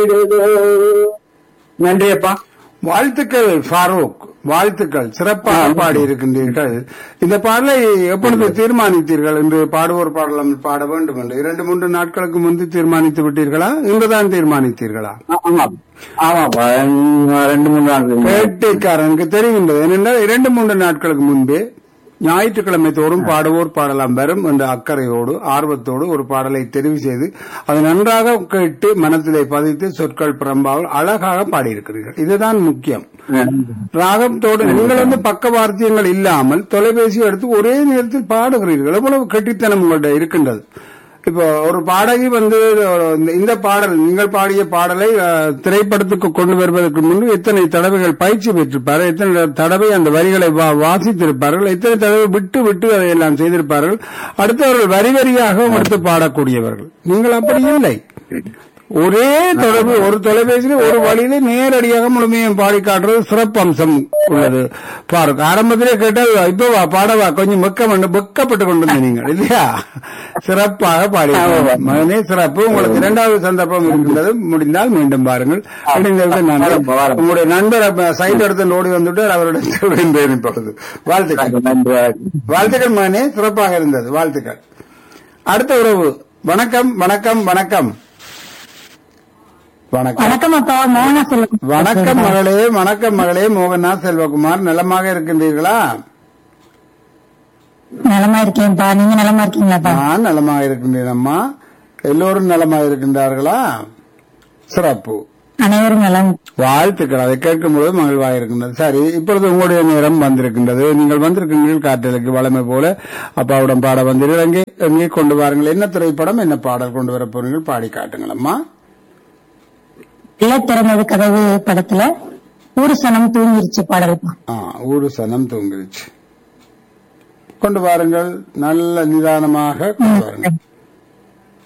வந்திடுதோ நன்றி அப்பா வாழ்த்துக்கள் ஃபாரூக் வாழ்த்துக்கள் சிறப்பாக பாடி இருக்கின்றீர்கள் இந்த பாடலை எப்பொழுது தீர்மானித்தீர்கள் என்று பாடுவோர் பாடலாம் பாட வேண்டும் என்று இரண்டு மூன்று நாட்களுக்கு முன்பு தீர்மானித்து விட்டீர்களா இன்றுதான் தீர்மானித்தீர்களா ஆமா ஆமாப்பா ரெண்டு மூணு நாள் வேட்டைக்காரனுக்கு தெரிகின்றது ஏனென்றால் இரண்டு மூன்று நாட்களுக்கு முன்பே ஞாயிற்றுக்கிழமை தோறும் பாடுவோர் பாடலாம் வரும் என்ற அக்கறையோடு ஆர்வத்தோடு ஒரு பாடலை தெரிவு செய்து அதை நன்றாக கேட்டு மனத்திலே பதித்து சொற்கள் பிரம்பாவில் அழகாக பாடியிருக்கிறீர்கள் இதுதான் முக்கியம் ராகத்தோடு நீங்கள் வந்து பக்கவார்த்தியங்கள் இல்லாமல் தொலைபேசி எடுத்து ஒரே நேரத்தில் பாடுகிறீர்கள் எவ்வளவு கெட்டித்தனம் உங்கள்ட்ட இருக்கின்றது இப்போ ஒரு பாடகி வந்து இந்த- இந்த பாடல் நீங்கள் பாடிய பாடலை அஹ், திரைப்படத்துக்கு கொண்டு வருவதற்கு முன்பு எத்தனை தடவைகள் பயிற்சி பெற்றிருப்பார்கள் எத்தனை தடவை அந்த வரிகளை வா- வாசித்திருப்பார்கள் எத்தனை தடவை விட்டு விட்டு அதையெல்லாம் செய்திருப்பார்கள் அடுத்தவர்கள் வரி வரியாக எடுத்து பாடக்கூடியவர்கள் நீங்கள் அப்படி இல்லை ஒரே தொடர்பு ஒரு தொலைபேசியில் ஒரு வழியில நேரடியாக முழுமையும் பாடி காட்டுறது சிறப்பு அம்சம் உள்ளது பாருங்க ஆரம்பத்திலே கேட்டால் இப்போ வா, பாடவா கொஞ்சம் வெக்கம் வெக்கப்பட்டு கொண்டு வந்தீங்க நீங்கள் இல்லையா சிறப்பாக பாடி மகனே சிறப்பு உங்களுக்கு இரண்டாவது சந்தர்ப்பம் இருக்கின்றது முடிந்தால் மீண்டும் பாருங்கள் அப்படிங்கிறது நான் உங்களுடைய நண்பர் சைட் எடுத்து ஓடி வந்துட்டு அவரிடம் வேண்டேன் இப்பொழுது வாழ்த்துக்கள் நன்றி வாழ்த்துக்கள் மகனே சிறப்பாக இருந்தது வாழ்த்துக்கள் அடுத்த உறவு வணக்கம் வணக்கம் வணக்கம் வணக்கம் வணக்கம் அப்பா மோகனா சொல்லுங்க வணக்கம் மகளே வணக்கம் மகளே மோகன்நாத் செல்வகுமார் நலமாக இருக்கின்றீர்களா நலமா இருக்கேன்ப்பா நீங்க நலமா இருக்கீங்களாப்பா நான் நலமாக இருக்கின்றேன் அம்மா எல்லோரும் நலமாக இருக்கின்றார்களா சிறப்பு அனைவரும் நலம் வாழ்த்துக்கள் அதை கேட்கும் பொழுது மகிழ்வாக இருக்கின்றது சரி இப்பொழுது உங்களுடைய நேரம் வந்திருக்கின்றது நீங்கள் வந்திருக்கின்றீர்கள் காற்றலுக்கு வளமை போல அப்பாவுடன் பாட வந்தீர்கள் அங்கே எங்கே கொண்டு வாருங்கள் என்ன திரைப்படம் என்ன பாடல் கொண்டு வர போறீர்கள் பாடி காட்டுங்கள் அம்மா இல்ல திறந்தது கதவு படத்துல ஒரு சனம் தூங்கிருச்சு பாடல்ப்பா ஆ, ஊரு சனம் தூங்கிருச்சு கொண்டு வாருங்கள் நல்ல நிதானமாக கொண்டு வாருங்கள்